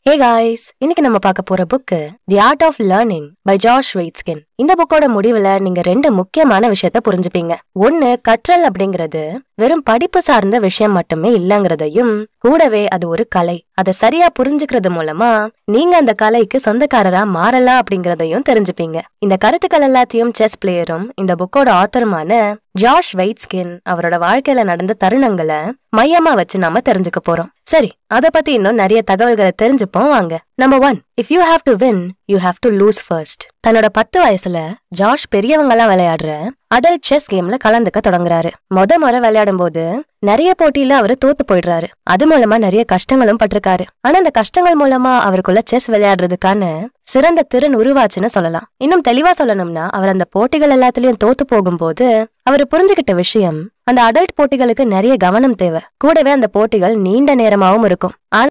hey guys இன்னைக்கு நம்ம பார்க்க போற book the art of learning by George Waitzkin இந்த புக்கோட முடிவுல நீங்க ரெண்டு முக்கியமான விஷயத்த புரிஞ்சுப்பீங்க ஒன்னு கற்றல் அப்படிங்கிறது வெறும் படிப்பு சார்ந்த விஷயம் மட்டுமே இல்லைங்கிறதையும் கூடவே அது ஒரு கலை அதை சரியா புரிஞ்சுக்கிறது மூலமா நீங்க அந்த கலைக்கு சொந்தக்காரரா மாறலாம் அப்படிங்கறதையும் தெரிஞ்சுப்பீங்க இந்த கருத்துக்கள் எல்லாத்தையும் செஸ் பிளேயரும் இந்த புக்கோட ஆத்தருமான ஜார்ஜ் வெயிட்ஸ்கின் அவரோட வாழ்க்கையில நடந்த தருணங்களை மையமா வச்சு நாம தெரிஞ்சுக்க போறோம் சரி அத பத்தி இன்னும் நிறைய தகவல்களை தெரிஞ்சுப்போம் வாங்க number one if you have to win you have to lose first தன்னோட பத்து வயசுல ஜார்ஜ் பெரியவங்கலாம் விளையாடுற அடல்ட் செஸ் கேம்ல கலந்துக்க தொடங்குறாரு முத முறை விளையாடும் போது நிறைய போட்டியில அவரு தோத்து போயிடுறாரு அது மூலமா நிறைய கஷ்டங்களும் பட்டிருக்காரு ஆனா அந்த கஷ்டங்கள் மூலமா அவருக்குள்ள செஸ் விளையாடுறதுக்கான சிறந்த திறன் உருவாச்சுன்னு சொல்லலாம் இன்னும் தெளிவா சொல்லணும்னா அவர் அந்த போட்டிகள் எல்லாத்துலயும் தோத்து போகும்போது அவர் புரிஞ்சுகிட்ட விஷயம் அந்த அடல்ட் போட்டிகளுக்கு நிறைய கவனம் தேவை கூடவே அந்த போட்டிகள் நீண்ட நேரமாவும் இருக்கும் ஆனா